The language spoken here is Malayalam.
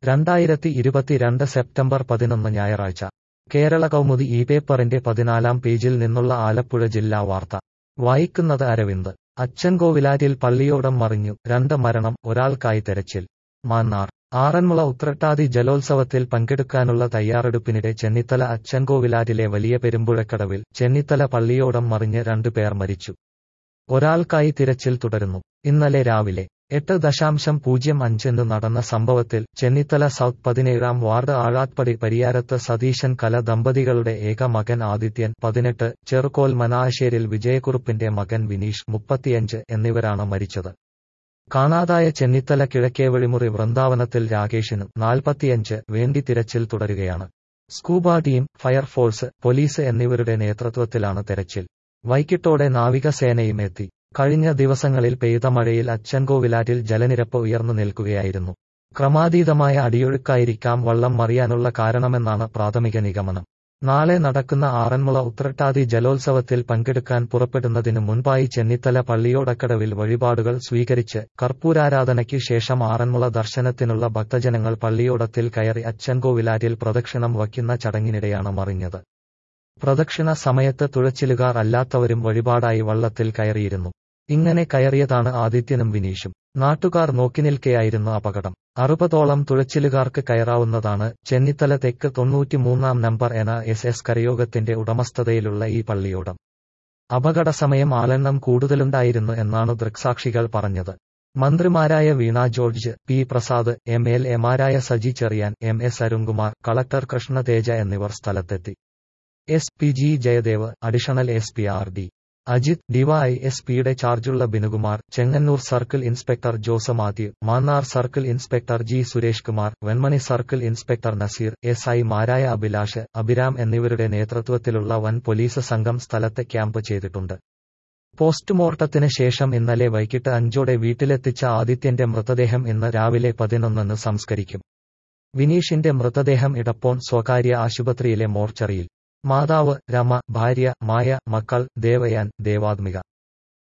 രണ്ടായിരത്തി ഇരുപത്തിരണ്ട് സെപ്റ്റംബർ പതിനൊന്ന് ഞായറാഴ്ച കേരള കൗമുദി ഈ പേപ്പറിന്റെ പതിനാലാം പേജിൽ നിന്നുള്ള ആലപ്പുഴ ജില്ലാ വാർത്ത വായിക്കുന്നത് അരവിന്ദ് അച്ചൻകോവിലാറ്റിൽ പള്ളിയോടം മറിഞ്ഞു രണ്ട് മരണം ഒരാൾക്കായി തെരച്ചിൽ മാന്നാർ ആറന്മുള ഉത്രട്ടാതി ജലോത്സവത്തിൽ പങ്കെടുക്കാനുള്ള തയ്യാറെടുപ്പിനിടെ ചെന്നിത്തല അച്ചൻകോവിലാറ്റിലെ വലിയ പെരുമ്പുഴക്കടവിൽ ചെന്നിത്തല പള്ളിയോടം മറിഞ്ഞ് രണ്ടു പേർ മരിച്ചു ഒരാൾക്കായി തിരച്ചിൽ തുടരുന്നു ഇന്നലെ രാവിലെ എട്ട് ദശാംശം പൂജ്യം അഞ്ചിന് നടന്ന സംഭവത്തിൽ ചെന്നിത്തല സൗത്ത് പതിനേഴാം വാർഡ് ആഴാത്പടി പരിയാരത്ത് സതീശൻ കല ദമ്പതികളുടെ ഏക മകൻ ആദിത്യൻ പതിനെട്ട് ചെറുകോൽ മനാശ്ശേരിൽ വിജയക്കുറുപ്പിന്റെ മകൻ വിനീഷ് മുപ്പത്തിയഞ്ച് എന്നിവരാണ് മരിച്ചത് കാണാതായ ചെന്നിത്തല കിഴക്കേവഴിമുറി വൃന്ദാവനത്തിൽ രാകേഷിനും നാൽപ്പത്തിയഞ്ച് വേണ്ടി തിരച്ചിൽ തുടരുകയാണ് സ്കൂബ ടീം ഫയർഫോഴ്സ് പോലീസ് എന്നിവരുടെ നേതൃത്വത്തിലാണ് തെരച്ചിൽ വൈകിട്ടോടെ നാവികസേനയും എത്തി കഴിഞ്ഞ ദിവസങ്ങളിൽ പെയ്ത മഴയിൽ അച്ചൻകോവിലാറ്റിൽ ജലനിരപ്പ് ഉയർന്നു നിൽക്കുകയായിരുന്നു ക്രമാതീതമായ അടിയൊഴുക്കായിരിക്കാം വള്ളം മറിയാനുള്ള കാരണമെന്നാണ് പ്രാഥമിക നിഗമനം നാളെ നടക്കുന്ന ആറന്മുള ഉത്രട്ടാതി ജലോത്സവത്തിൽ പങ്കെടുക്കാൻ പുറപ്പെടുന്നതിനു മുൻപായി ചെന്നിത്തല പള്ളിയോടക്കടവിൽ വഴിപാടുകൾ സ്വീകരിച്ച് കർപ്പൂരാരാധനയ്ക്ക് ശേഷം ആറന്മുള ദർശനത്തിനുള്ള ഭക്തജനങ്ങൾ പള്ളിയോടത്തിൽ കയറി അച്ചൻകോവിലാറ്റിൽ പ്രദക്ഷിണം വയ്ക്കുന്ന ചടങ്ങിനിടെയാണ് മറിഞ്ഞത് പ്രദക്ഷിണ സമയത്ത് തുഴച്ചിലുകാർ അല്ലാത്തവരും വഴിപാടായി വള്ളത്തിൽ കയറിയിരുന്നു ഇങ്ങനെ കയറിയതാണ് ആദിത്യനും വിനീഷും നാട്ടുകാർ നോക്കിനിൽക്കെയായിരുന്നു അപകടം അറുപതോളം തുഴച്ചിലുകാർക്ക് കയറാവുന്നതാണ് ചെന്നിത്തല തെക്ക് തൊണ്ണൂറ്റിമൂന്നാം നമ്പർ എന എസ് എസ് കരയോഗത്തിന്റെ ഉടമസ്ഥതയിലുള്ള ഈ പള്ളിയോടം അപകട സമയം ആളെണ്ണം കൂടുതലുണ്ടായിരുന്നു എന്നാണ് ദൃക്സാക്ഷികൾ പറഞ്ഞത് മന്ത്രിമാരായ Veena George P Prasad M L എമാരായ Saji Cheriyan M S Arunkumar collector Krishnateja എന്നിവർ സ്ഥലത്തെത്തി S P G Jayadev additional S P R D Ajith D Y S പിയുടെ ചാർജുള്ള Binukumar Chengannur circle inspector Jose Mathew Mannar circle inspector G Suresh Kumar Venmani circle inspector Naseer S I മാരായ അഭിലാഷ് അഭിരാം എന്നിവരുടെ നേതൃത്വത്തിലുള്ള വൻ പോലീസ് സംഘം സ്ഥലത്ത് ക്യാമ്പ് ചെയ്തിട്ടുണ്ട് പോസ്റ്റ്മോർട്ടത്തിന് ശേഷം ഇന്നലെ വൈകിട്ട് അഞ്ചോടെ വീട്ടിലെത്തിച്ച ആദിത്യന്റെ മൃതദേഹം ഇന്ന് രാവിലെ പതിനൊന്നിന് സംസ്കരിക്കും വിനീഷിന്റെ മൃതദേഹം ഇടപ്പോൺ സ്വകാര്യ ആശുപത്രിയിലെ മോർച്ചറിയിൽ മാതാവ് രമ ഭാര്യ മായ മക്കൾ ദേവയാൻ ദേവാത്മിക